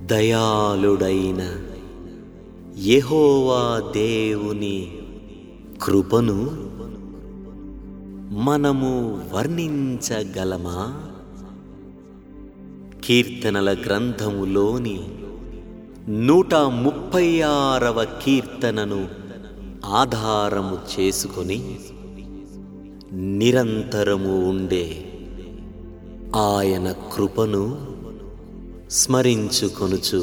దయాళుడైన యెహోవా దేవుని కృపను మనము వర్ణించగలమా కీర్తనల గ్రంథములోని నూట ముప్పై ఆరవ కీర్తనను ఆధారము చేసుకొని నిరంతరము ఉండే ఆయన కృపను స్మరించుకొనుచు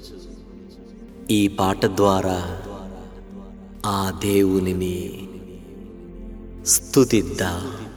ఈ పాట ద్వారా ఆ దేవునిని స్తుతిద్దా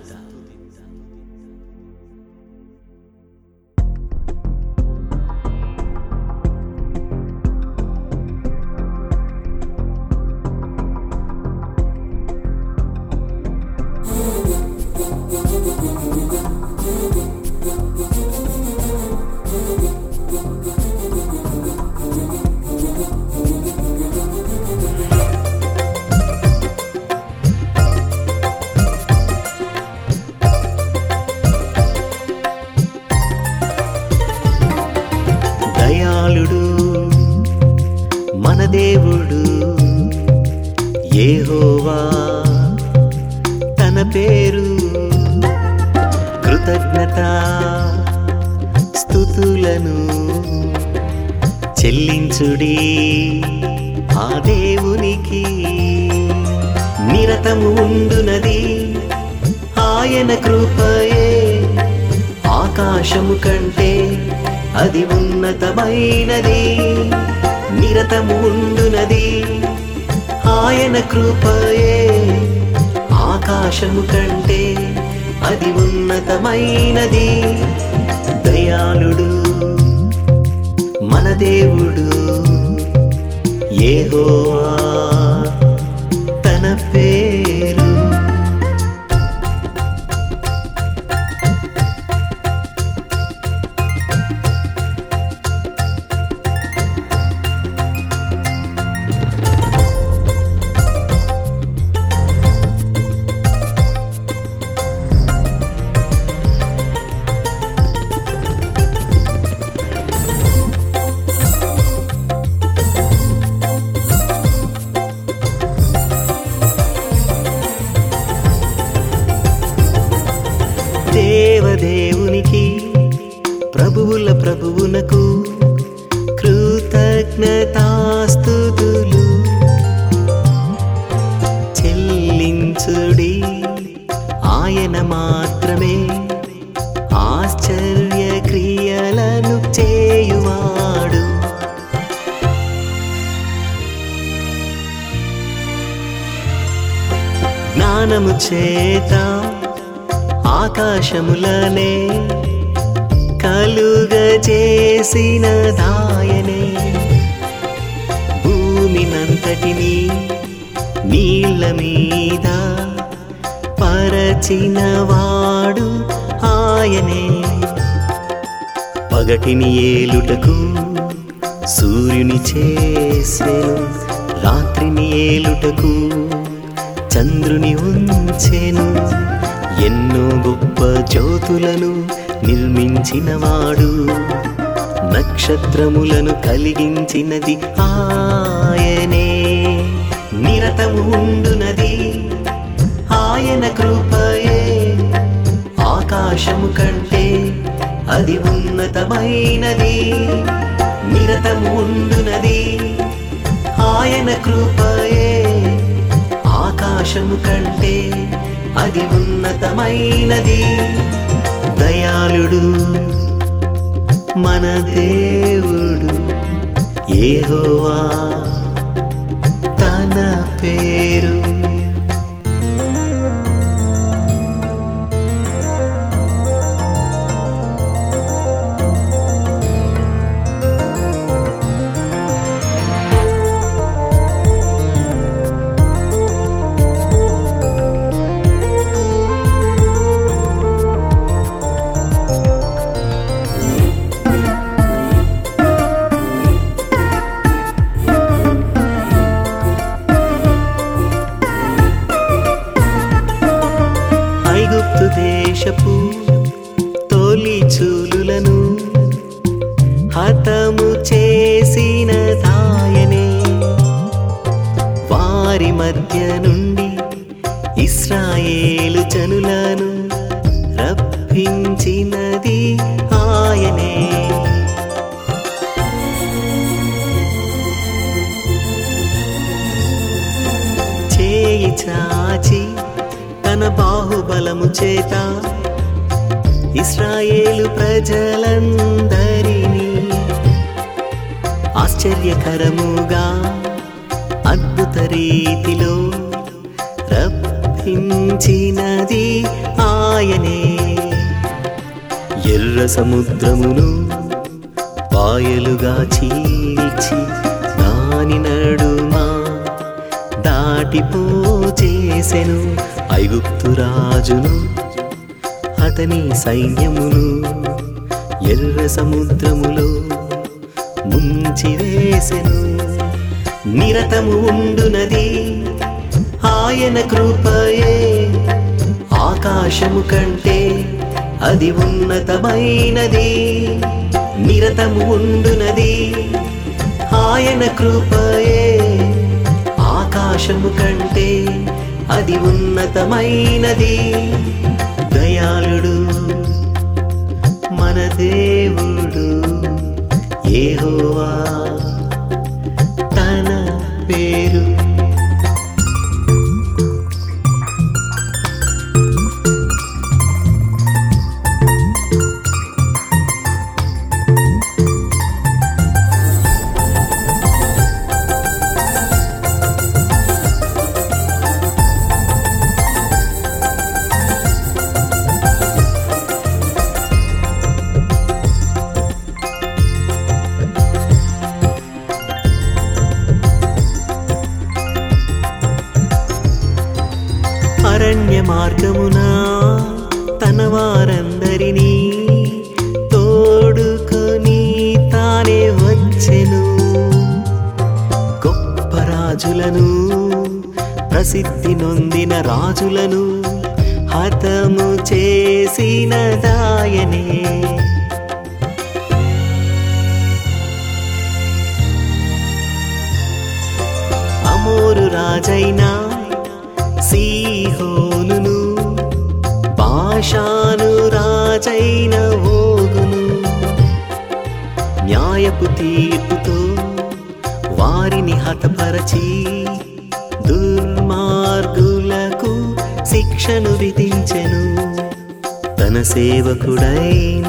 దయాళుడు మన దేవుడు యెహోవా తన పేరు కృతజ్ఞత స్థుతులను చెల్లించుడి ఆ దేవునికి నిరతము ఉండునది ఆయన కృపయే ఆకాశము కంటే అది ఉన్నతమైనది నిరతము ఉండునది ఆయన కృపయే ఆకాశము కంటే అది ఉన్నతమైనది దయాళుడు మన దేవుడు యెహోవా తన పేరు దేవదేవునికి ప్రభువుల ప్రభువునకు కృతజ్ఞతాస్తుతులు చెల్లించుడి ఆయన మాత్రమే ఆశ్చర్య క్రియలను చేయువాడు జ్ఞానము చేత ఆకాశములనే కలుగజేసిన దాయనే భూమినంతటిని నీళ్ళ మీద పరచినవాడు ఆయనే పగటిని ఏలుటకు సూర్యుని చేసెను రాత్రిని ఏలుటకు చంద్రుని ఉంచెను ఎన్నో గొప్ప జ్యోతులను నిర్మించినవాడు నక్షత్రములను కలిగించినది ఆయనే నిరతము ఉండునది ఆయన కృపయే ఆకాశము కంటే అది ఉన్నతమైనది నిరతము ఉండునది ఆయన కృపయే ఆకాశము కంటే అది ఉన్నతమైనది దయాళుడు మన దేవుడు ఏహోవా తన పేరు ఐగుప్తు దేశపు తొలి చూలులను హతము చే రప్పించినది ఆయనే చేయి చాచి తన బాహుబలము చేత ఇస్రాయేలు ప్రజలందరినీ ఆశ్చర్యకరముగా అద్భుత రీతిలో రప్పించినది ఆయనే ఎర్ర సముద్రమును పాయలుగా చీల్చి దాని నడుమా దాటిపోచేసెను ఐగుప్తు రాజును అతని సైన్యమును ఎర్ర సముద్రములో ముంచివేసెను నిరతము ఉండునది ఆయన కృపయే ఆకాశము కంటే అది ఉన్నతమైనది నిరతము ఉండునది ఆయన కృపయే ఆకాశము కంటే అది ఉన్నతమైనది దయాళుడు మన దేవుడు ఏహోవా తన పేరు అరణ్య మార్గమున తన వారందరినీ తోడుకొని తానే వచ్చెను గొప్ప రాజులను ప్రసిద్ధి నొందిన రాజులను హతము చేసిన దాయనే అమోరు రాజైనా సీహోనును భాషాను రాజైన ఓగును న్యాయపు తీర్పుతో వారిని హతపరచి దుర్మార్గులకు శిక్షను విధించెను తన సేవకుడైన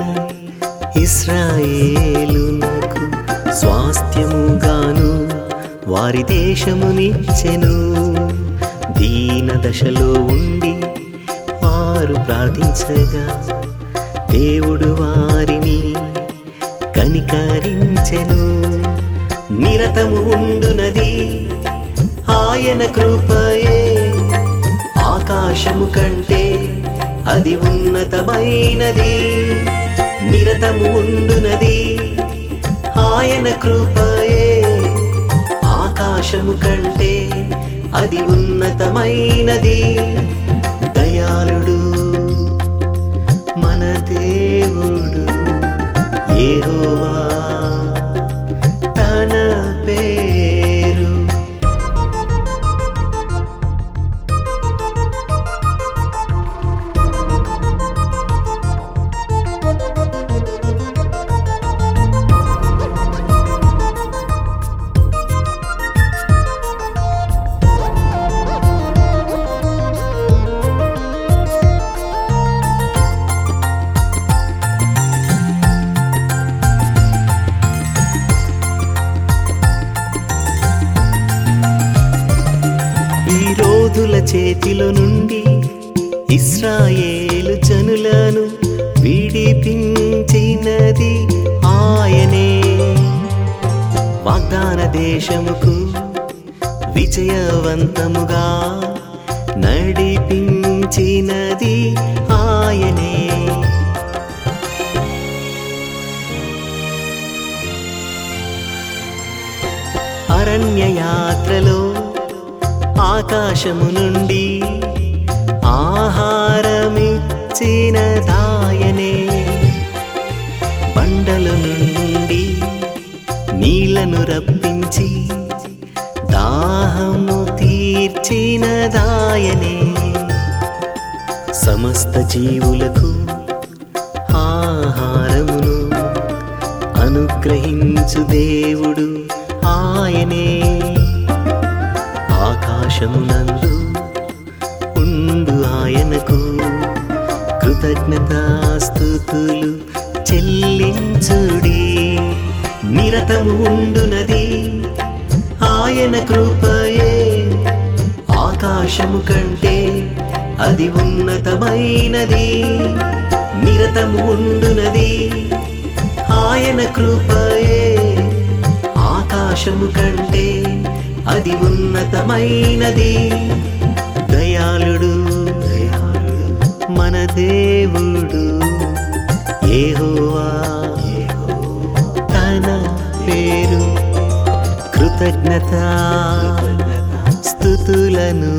ఇస్రాయేలునకు స్వాస్థ్యముగాను వారి దేశమునిచ్చెను దీన దశలో ఉండి వారు ప్రార్థించగా దేవుడు వారిని కనికరించెను నిరతము ఉండునది ఆయన కృపయే ఆకాశము కంటే అది ఉన్నతమైనది నిరతము ఉండునది ఆయన కృపయే ఆకాశము కంటే అది ఉన్నతమైనది దయాళుడు మన దేవుడు ఏహోవా తన పేరు ఈ రోధుల చేతిలో నుండి ఇస్రాయేలు జనులను విడిపించినది ఆయనే వాగ్దాన దేశముకు విజయవంతముగా నడిపించినది ఆయనే అరణ్య యాత్రలో ఆకాశము నుండి ఆహారమిచ్చిన దాయనే బండల నుండి నీళ్లను రప్పించి దాహము తీర్చిన దాయనే సమస్త జీవులకు అనుగ్రహించు దేవుడు ఆయనే ఆకాశమునందు ఉండు ఆయనకు కృతజ్ఞతాస్థుతులు చెల్లించుడి నిరతము ఉండునది ఆయన కృపయే ఆకాశము కంటే అది ఉన్నతమైనది నిరతము ఉండునది ఆయన కృపయే ఆకాశము కంటే అది ఉన్నతమైనది దయాళుడు దయాళుడు మన దేవుడు ఏహోవా తన పేరు కృతజ్ఞత స్థుతులను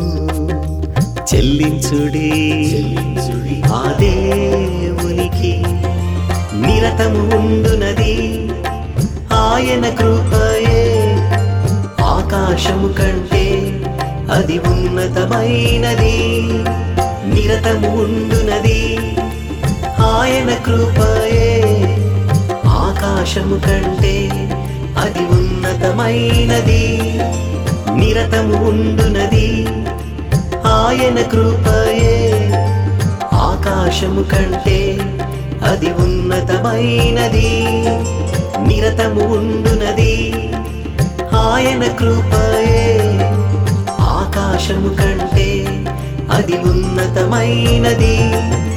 చెల్లించుడి ఆ దేవునికి నిరతము ఉండునది ఆయన కృపయే ఆకాశము కంటే అది ఉన్నతమైనది నిరతము ఉండునది ఆయన కృపయే ఆకాశము కంటే అది ఉన్నతమైనది నిరతము ఉండునది ఆయన కృపయే ఆకాశము కంటే అది ఉన్నతమైనది నిరతము ఉండునది ఆయన కృపయే ఆకాశము కంటే అది ఉన్నతమైనది